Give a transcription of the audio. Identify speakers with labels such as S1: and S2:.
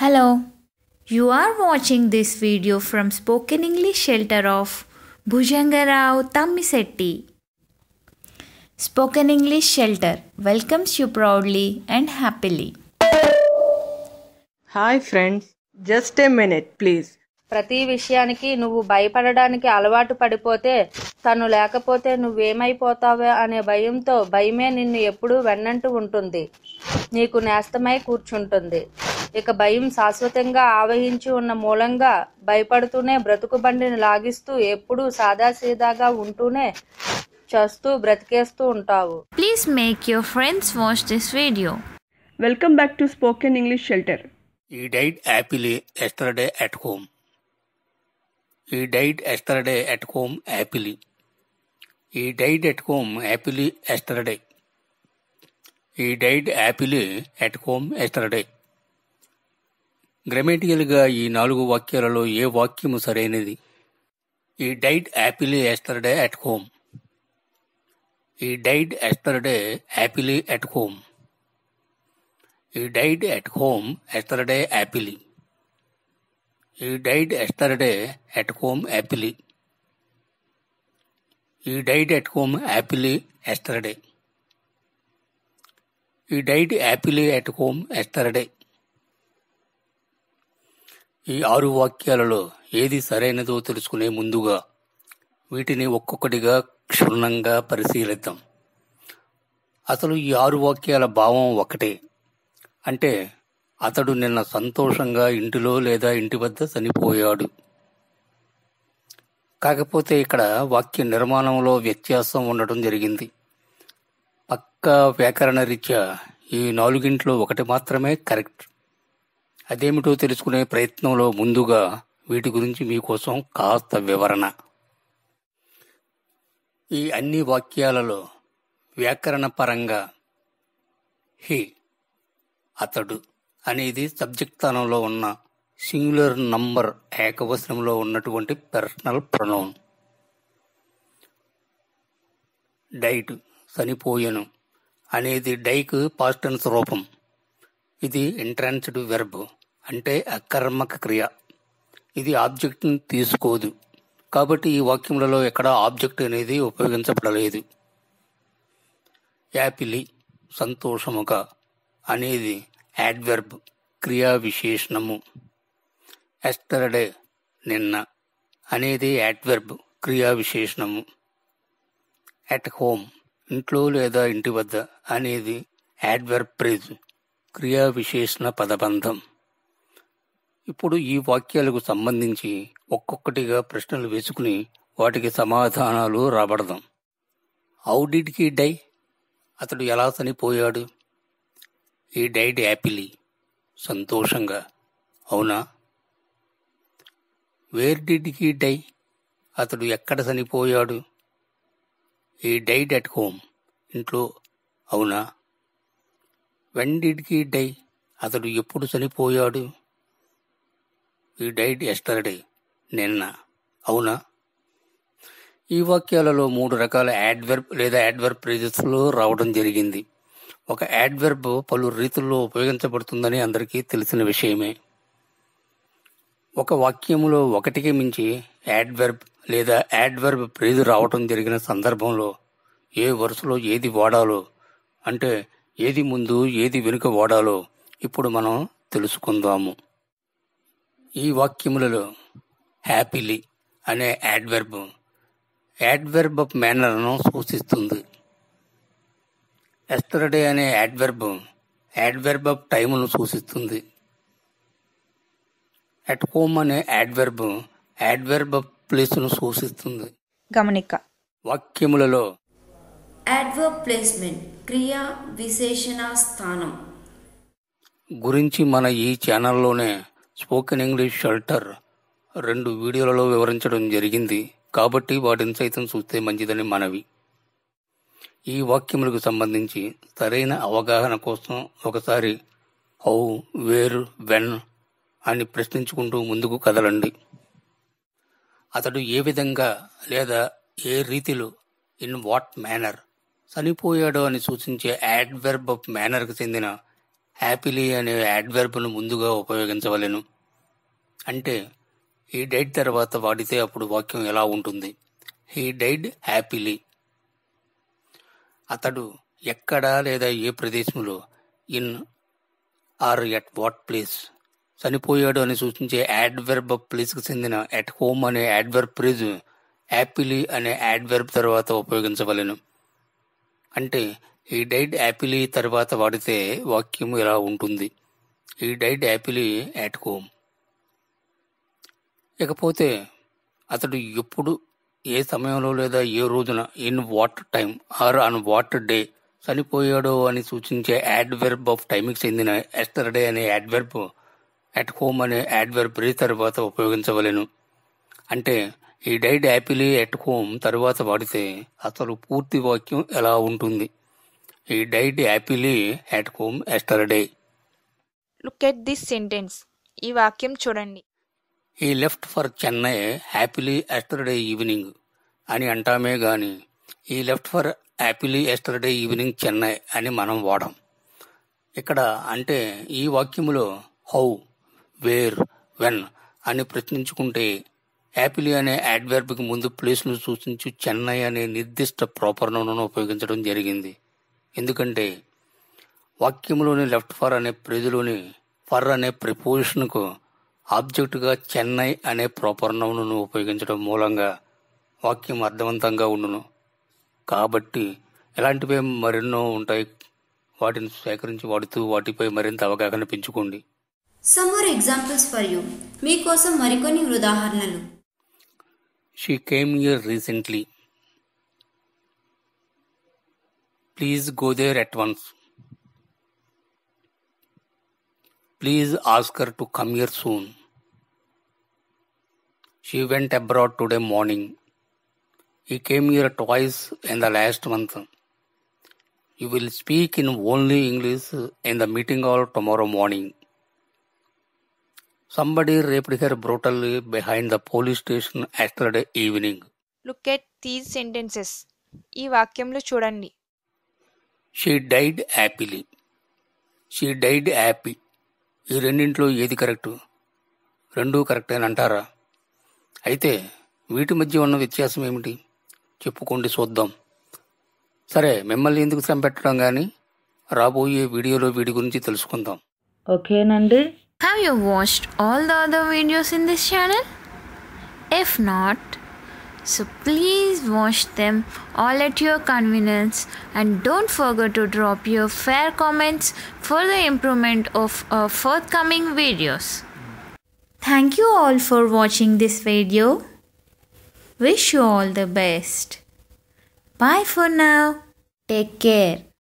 S1: Hello. You are watching this video from Spoken English Shelter of Bhujangarao Tammisetti. Spoken English Shelter welcomes you proudly and happily.
S2: Hi friends just a minute please
S3: ప్రతి విషయానికి నువ్వు భయపడడానికి అలవాటు పడిపోతే తను లేకపోతే నువ్వేమైపోతావో అనే భయంతో భయమే నిన్ను ఎప్పుడూ వెన్నంటూ ఉంటుంది నీకు నేస్తమై కూర్చుంటుంది ఇక భయం శాశ్వతంగా ఆవహించి ఉన్న మూలంగా భయపడుతూనే బ్రతుకు బండిని లాగిస్తూ ఎప్పుడూ సాదాసీదాగా ఉంటూనే చస్తూ బ్రతికేస్తూ ఉంటావు
S1: Please make your friends watch this video.
S2: Welcome back to spoken English shelter
S4: He died happily yesterday at home. He died yesterday at home happily. He died at home happily yesterday. He died happily at home yesterday. గ్రామేటికల్గా ఈ నాలుగు వాక్యాలలో ఏ వాక్యము సరైనది he died happily yesterday at home he died yesterday happily at home He died at home yesterday happily. He died yesterday at home happily. He died at home happily yesterday. He died happily at home yesterday. ఈ ఆరు వాక్యాలలో ఏది సరైనదో తెలుసుకునే ముందుగా వీటిని ఒక్కొక్కటిగా క్షుణ్ణంగా పరిశీలిద్దాం అసలు ఈ ఆరు వాక్యాల భావం ఒకటే అంటే అతడు నిన్న సంతోషంగా ఇంటిలో లేదా ఇంటి వద్ద చనిపోయాడు కాకపోతే ఇక్కడ వాక్య నిర్మాణంలో వ్యత్యాసం ఉండటం జరిగింది పక్కా వ్యాకరణ రీత్యా ఈ నాలుగింట్లో ఒకటి మాత్రమే కరెక్ట్ అదేమిటో తెలుసుకునే ప్రయత్నంలో ముందుగా వీటి గురించి మీకోసం కాస్త వివరణ ఈ అన్ని వాక్యాలలో వ్యాకరణ పరంగా హి అతడు అనేది సబ్జెక్ట్ స్థానంలో ఉన్న సింగులర్ నంబర్ ఏకవచనంలో ఉన్నటువంటి పర్సనల్ ప్రొనౌన్ డైట్ చనిపోయెను అనేది డైక్ పాస్టెన్స్ రూపం ఇది ఇంట్రాన్స్డ్ వెర్బ్ అంటే అకర్మక క్రియ ఇది ఆబ్జెక్ట్ని తీసుకోదు కాబట్టి ఈ వాక్యములలో ఎక్కడ ఆబ్జెక్ట్ అనేది ఉపయోగించబడలేదు యాపిలి సంతోషముగా అనేది యాడ్వెర్బ్ క్రియా విశేషణము ఎస్టర్డే నిన్న అనేది యాడ్వెర్బ్ క్రియా విశేషణము ఎట్ హోమ్ ఇంట్లో లేదా ఇంటి వద్ద అనేది యాడ్వెర్బ్ ప్రేజ్ క్రియా విశేషణ పదబంధం ఇప్పుడు ఈ వాక్యాలకు సంబంధించి ఒక్కొక్కటిగా ప్రశ్నలు వేసుకుని వాటికి సమాధానాలు రాబడదాం హౌ డిడ్ హీ డై అతడు ఎలా చనిపోయాడు ఈ డైడ్ హ్యాపీలీ సంతోషంగా అవునా వేర్ డిడ్ హీ డై అతడు ఎక్కడ చనిపోయాడు ఈ డైడ్ అట్ హోమ్ ఇంట్లో అవునా వెన్ డిడ్ హీ డై అతడు ఎప్పుడు చనిపోయాడు ఈ డైడ్ ఎస్టర్డే నిన్న అవునా ఈ వాక్యాలలో మూడు రకాల యాడ్వర్బ్ లేదా యాడ్వర్బ్ ప్రేజెస్లో రావడం జరిగింది ఒక యాడ్వర్బ్ పలు రీతుల్లో ఉపయోగించబడుతుందని అందరికీ తెలిసిన విషయమే ఒక వాక్యములో ఒకటికి మించి యాడ్వర్బ్ లేదా యాడ్వర్బ్ ప్రేజ్ రావటం జరిగిన సందర్భంలో ఏ వరుసలో ఏది వాడాలో అంటే ఏది ముందు ఏది వెనుక వాడాలో ఇప్పుడు మనం తెలుసుకుందాము ఈ వాక్యములలో హ్యాపీలీ అనే యాడ్వర్బ్ యాడ్వర్బ్ ఆఫ్ మేనర్ను సూచిస్తుంది ఎస్టర్డే అనే యాడ్వెర్బ్ యాడ్వెర్బ్ ఆఫ్ టైమును సూచిస్తుంది అట్ హోమ్ అనే యాడ్వెర్బ్ యాడ్వెర్బ్ ఆఫ్ ప్లేస్ను సూచిస్తుంది
S5: గమనిక
S4: వాక్యములలో
S6: Adverb placement క్రియా విశేషణ స్థానం
S4: గురించి మన ఈ ఛానల్లోనే స్పోకెన్ ఇంగ్లీష్ షెల్టర్ రెండు వీడియోలలో వివరించడం జరిగింది కాబట్టి వాటిని సైతం చూస్తే మంచిదని మనవి ఈ వాక్యములకు సంబంధించి సరైన అవగాహన కోసం ఒకసారి హౌ వేర్ వెన్ అని ప్రశ్నించుకుంటూ ముందుకు కదలండి అతడు ఏ విధంగా లేదా ఏ రీతిలో ఇన్ వాట్ మేనర్ చనిపోయాడో అని సూచించే యాడ్వెర్బ్ ఆఫ్ మేనర్కి చెందిన హ్యాపీలీ అనే యాడ్వర్బ్ను ముందుగా ఉపయోగించవలెను అంటే ఈ డైడ్ తర్వాత వాడితే అప్పుడు వాక్యం ఎలా ఉంటుంది హీ డైడ్ హ్యాపీలీ అతడు ఎక్కడ లేదా ఏ ప్రదేశంలో in or at what place చనిపోయాడు అని సూచించే యాడ్వర్బ్ ప్లేస్కి చెందిన ఎట్ హోమ్ అనే యాడ్వర్బ్ ప్రేజ్ హ్యాపీలీ అనే యాడ్వర్బ్ తర్వాత ఉపయోగించవలెను అంటే ఈ డైడ్ హ్యాపీలీ తర్వాత వాడితే వాక్యం ఎలా ఉంటుంది he died happily at home ఇకపోతే అతడు ఎప్పుడు ఏ సమయంలో లేదా ఏ రోజున in what time or on what day చనిపోయాడో అని సూచించే యాడ్వెర్బ్ ఆఫ్ టైంకి చెందిన ఎస్టర్డే అనే యాడ్వెర్బ్ అట్ హోమ్ అనే యాడ్వెర్బ్ రీ తర్వాత ఉపయోగించవలెను అంటే ఈ డైడ్ హ్యాపీలీ ఎట్ హోమ్ తర్వాత వాడితే అసలు పూర్తి వాక్యం ఎలా ఉంటుంది he died happily at home yesterday
S5: look at this sentence ఈ వాక్యం చూడండి
S4: he left for Chennai happily yesterday evening అని అంటామే గాని he left for happily yesterday evening Chennai అని మనం వాడం ఇక్కడ అంటే ఈ వాక్యములో హౌ వేర్ వెన్ అని ప్రశ్నించుకుంటే హ్యాపీలీ అనే యాడ్వర్బ్కి ముందు ప్లేస్ను సూచించు చెన్నై అనే నిర్దిష్ట ప్రాపర్ నౌన్ను ఉపయోగించడం జరిగింది ఎందుకంటే వాక్యంలోని లెఫ్ట్ ఫర్ అనే ప్రేజులోని ఫర్ అనే ప్రిపోజిషన్కు ఆబ్జెక్టుగా చెన్నై అనే ప్రాపర్ నౌన్ను ఉపయోగించడం మూలంగా వాక్యం అర్థవంతంగా ఉండును కాబట్టి ఇలాంటివే మరెన్నో ఉంటాయి వాటిని సేకరించి వాడుతూ వాటిపై మరింత అవగాహన పెంచుకోండి
S6: some more examples for you మీకోసం మరికొన్ని ఉదాహరణలు
S4: she came here recently please go there at once please ask her to come here soon she went abroad today morning he came here twice in the last month you will speak in only English in the meeting all tomorrow morning somebody raped her brutally behind the police station yesterday evening
S5: look at these sentences ఈ వాక్యంలో చూడండి
S4: she died happily she died happy ఈ రెండింటిలో ఏది correct రెండూ correct అని అంటారా అయితే వీటి మధ్య ఉన్న వ్యత్యాసం ఏమిటి చెప్పుకోండి చూద్దాం సరే మిమ్మల్ని ఎందుకు శ్రమ పెట్టడం కానీ రాబోయే వీడియోలో వీడి గురించి తెలుసుకుందాం
S3: ఓకేనండి
S1: Have you watched all the other videos in this channel? If not, so please watch them all at your convenience and don't forget to drop your fair comments for the improvement of our forthcoming videos. Thank you all for watching this video. Wish you all the best. Bye for now. Take care.